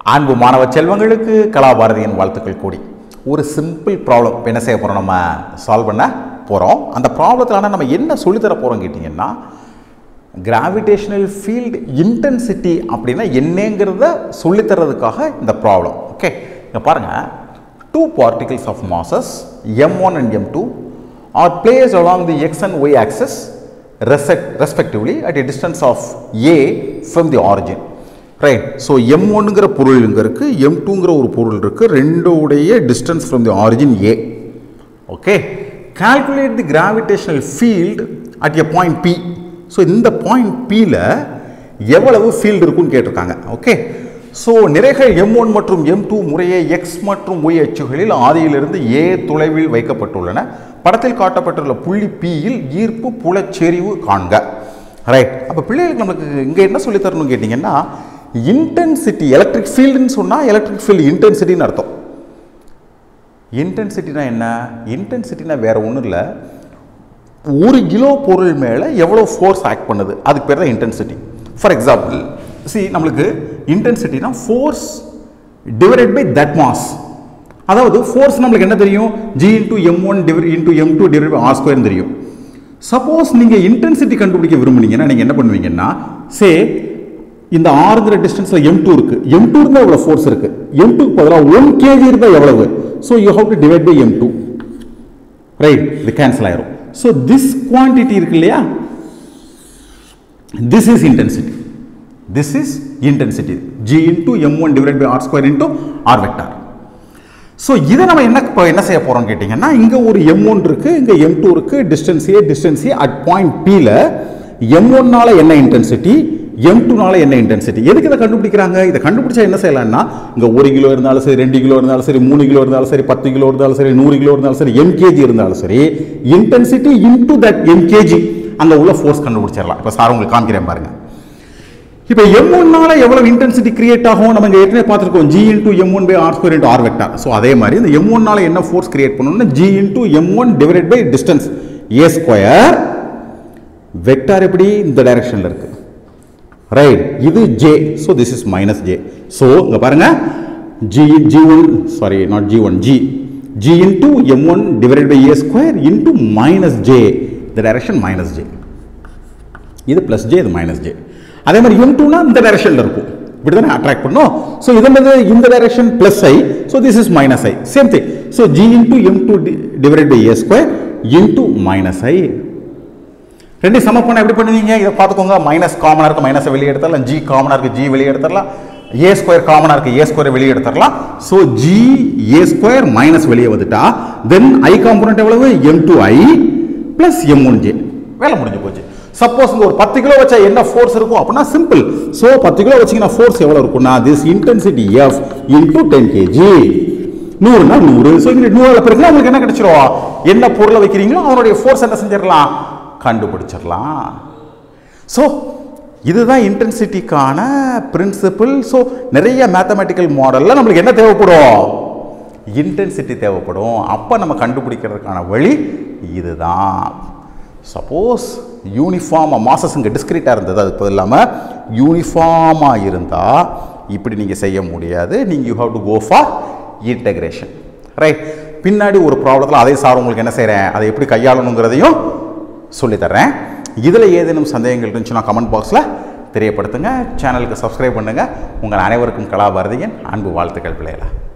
அன்பு மாணவ செல்வங்களுக்கு கலாபாரதியின் வாழ்த்துக்கள் கூடி ஒரு சிம்பிள் ப்ராப்ளம் என்ன செய்ய போகிறோம் நம்ம சால்வ் பண்ண போகிறோம் அந்த ப்ராப்ளத்தில் ஆனால் நம்ம என்ன சொல்லித்தர போகிறோம் கேட்டிங்கன்னா கிராவிடேஷனல் ஃபீல்டு இன்டென்சிட்டி அப்படின்னா என்னங்கிறத சொல்லித்தரதுக்காக இந்த ப்ராப்ளம் ஓகே இங்கே பாருங்கள் two particles of masses m1 and m2 are placed along the x and y axis resec- respectively at a distance of a from the origin right so M ஒன்னுங்கிற பொருள் இங்கே இருக்குது M டூங்கிற ஒரு பொருள் இருக்குது ரெண்டோடைய distance from the origin A okay calculate the gravitational field at a point P so இந்த பாயிண்ட் பியில் எவ்வளவு ஃபீல்டு இருக்குன்னு கேட்டிருக்காங்க ஓகே ஸோ நிறைகள் எம் ஒன் மற்றும் எம் டூ முறையே எக்ஸ் மற்றும் ஒய் அச்சுகளில் ஆதியிலிருந்து ஏ தொலைவில் வைக்கப்பட்டுள்ளன படத்தில் காட்டப்பட்டுள்ள புள்ளி பியில் ஈர்ப்பு புலச்செறிவு காண்க ரைட் அப்போ பிள்ளைகளுக்கு நமக்கு இங்கே என்ன சொல்லி தரணும்னு கேட்டிங்கன்னா இன்டென்சிட்டி எலக்ட்ரிக் ஃபீல்டுன்னு சொன்னால் எலக்ட்ரிக் ஃபீல்டு இன்டென்சிட்டின்னு அர்த்தம் இன்டென்சிட்டினா என்ன இன்டென்சிட்டினா வேற ஒன்றும் இல்லை ஒரு கிலோ பொருள் மேலே எவ்வளோ ஃபோர்ஸ் ஆக்ட் பண்ணுது அதுக்கு பேர் தான் இன்டென்சிட்டி ஃபார் எக்ஸாம்பிள் சி நம்மளுக்கு இன்டென்சிட்டினா force divided by that mass அதாவது ஃபோர்ஸ் நம்மளுக்கு என்ன தெரியும் G into M one divide into M two divide by R square தெரியும் சப்போஸ் நீங்கள் இன்டென்சிட்டி கண்டுபிடிக்க விரும்புனீங்கன்னா நீங்கள் என்ன பண்ணுவீங்கன்னா சே இந்த ஆறுங்கிற டிஸ்டன்ஸில் எம் டூ இருக்குது எம் டூ இருந்தால் எவ்வளோ ஃபோர்ஸ் இருக்குது எம் டூக்கு பதிலாக ஒன் கேஜி இருந்தால் எவ்வளவு so you have to divide by M two right இது கேன்சல் ஆயிரும் ஸோ திஸ் குவான்டிட்டி இருக்கு இல்லையா this is intensity this is intensity G into M one divide by R square into R vector so இதை நம்ம என்ன இப்போ என்ன செய்ய போகிறோம்னு கேட்டிங்கன்னா இங்கே ஒரு எம் ஒன் இருக்குது இங்கே எம் டூ இருக்குது distance A distance A at point பியில் எம் ஒன்னால என்ன இன்டென்சிட்டி எம் டூனால என்ன இன்டென்சிட்டி எதுக்கு இதை கண்டுபிடிக்கிறாங்க இதை கண்டுபிடிச்சா என்ன செய்யலாம்னா இங்கே ஒரு கிலோ இருந்தாலும் சரி ரெண்டு கிலோ இருந்தாலும் சரி மூணு கிலோ இருந்தாலும் சரி பத்து கிலோ இருந்தாலும் சரி நூறு கிலோ இருந்தாலும் சரி எம்கேஜி இருந்தாலும் சரி இன்டென்சிட்டி இன்டூ தட் எம்கேஜி அங்கே உள்ள ஃபோர்ஸ் கண்டுபிடிச்சிடலாம் இப்போ சார் உங்களுக்கு காமிக்கிறேன் பாருங்க இப்போ எம் ஒன்னால எவ்வளவு இன்டென்சிட்டி கிரியேட் ஆகும் நம்ம இங்க ஏற்கனவே பார்த்துருக்கோம் G into M one by R square into R vector so அதே மாதிரி இந்த எம் ஒன்னால என்ன ஃபோர்ஸ் கிரியேட் பண்ணணும்னா G into M one divide by distance A square vector எப்படி இந்த டைரக்ஷன்ல இருக்கு ரைட் இது J so this is minus J so இங்க பாருங்க G G one sorry not G one G G into M one divide by A square into minus J இந்த direction minus J இது plus J இது minus J அதே மாதிரி M டூனா இந்த டைரக்ஷனில் இருக்கும் இப்படி தானே அட்ராக்ட் பண்ணும் ஸோ இது வந்து இந்த direction plus I so this is minus I same thing so G into M two divide by A square into minus I ரெண்டு சம பண்ண எப்படி பண்ணுவீங்க இதை பார்த்துக்கோங்க மைனஸ் காமனாக இருக்கு மைனஸை வெளியே எடுத்துடலாம் ஜி காமனாக இருக்கு ஜி வெளியே எடுத்துடலாம் ஏ ஸ்கொயர் காமனாக இருக்கு ஏ ஸ்கொயர் வெளியே எடுத்துடலாம் so G A square minus வெளியே வந்துட்டா தென் ஐ காம்பனண்ட் எவ்வளவு M two I plus M one J வேலை முடிஞ்சு போச்சு சப்போஸ் இந்த ஒரு பத்து கிலோ வச்சா என்ன ஃபோர்ஸ் இருக்கும் அப்படின்னா சிம்பிள் ஸோ பத்து கிலோ வச்சீங்கன்னா ஃபோர்ஸ் எவ்வளோ இருக்கும்னா this intensity F into ten KG நூறுனா நூறு ஸோ இங்கே நூறு பிறகு உங்களுக்கு என்ன கிடைச்சிரும் என்ன பொருளை வைக்கிறீங்களோ அவனுடைய ஃபோர்ஸ் என்ன செஞ்சிடலாம் கண்டுபிடிச்சிடலாம் ஸோ இதுதான் இன்டென்சிட்டிக்கான பிரின்சிபிள் ஸோ நிறைய மேத்தமெட்டிக்கல் மாடலில் நம்மளுக்கு என்ன தேவைப்படும் இன்டென்சிட்டி தேவைப்படும் அப்போ நம்ம கண்டுபிடிக்கிறதுக்கான வழி இதுதான் சப்போஸ் யூனிஃபார்மாக மாசஸ் இங்கே டிஸ்கிரிட்டாக இருந்தது அது இல்லாமல் யூனிஃபார்மாக இருந்தால் இப்படி நீங்கள் செய்ய முடியாது நீங்கள் you have to go for integration right பின்னாடி ஒரு ப்ராப்ளத்தில் அதே சார் உங்களுக்கு என்ன செய்கிறேன் அதை எப்படி கையாளணுங்கிறதையும் சொல்லித்தரேன் இதில் ஏதேனும் சந்தேகங்கள் இருந்துச்சுன்னா கமெண்ட் பாக்ஸில் தெரியப்படுத்துங்க சேனலுக்கு சப்ஸ்கிரைப் பண்ணுங்கள் உங்கள் அனைவருக்கும் கலாபாரதியின் அன்பு வாழ்த்துக்கள் பிள்ளைகளா